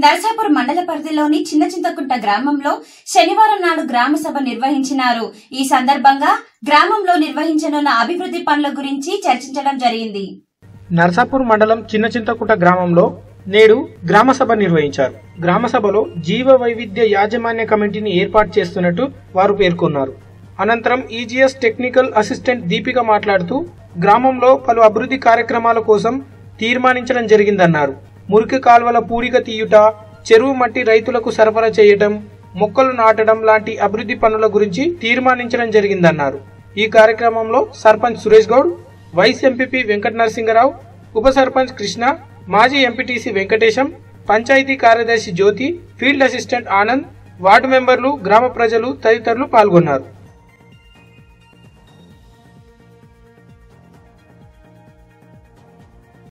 నరసాపూర్ మండల పరిధిలోని చిన్న చింతకుంట గ్రామంలో శనివారం నాడు గ్రామ సభ నిర్వహించినారు ఈ సందర్భంగా గ్రామంలో నిర్వహించనున్న అభివృద్ధి పనుల గురించి చర్చించడం జరిగింది నర్సాపూర్ మండలం చిన్న చింతకుంట గ్రామంలో నేడు గ్రామ సభ నిర్వహించారు గ్రామ సభలో జీవ వైవిధ్య యాజమాన్య కమిటీని ఏర్పాటు చేస్తున్నట్టు వారు పేర్కొన్నారు అనంతరం ఈజీఎస్ టెక్నికల్ అసిస్టెంట్ దీపిక మాట్లాడుతూ గ్రామంలో పలు అభివృద్ధి కార్యక్రమాల కోసం తీర్మానించడం జరిగిందన్నారు మురికి కాల్వల పూడిక తీయుట చెరువు మట్టి రైతులకు సరఫరా చేయటం మొక్కలు నాటడం లాంటి అభివృద్ధి పనుల గురించి తీర్మానించడం జరిగిందన్నారు ఈ కార్యక్రమంలో సర్పంచ్ సురేష్ గౌడ్ వైస్ ఎంపీపీ వెంకట నరసింగరావు ఉప సర్పంచ్ కృష్ణ మాజీ ఎంపీటీసీ వెంకటేశం పంచాయతీ కార్యదర్శి Jyothi field assistant Anand ward మెంబర్లు గ్రామ ప్రజలు తదితరులు పాల్గొన్నారు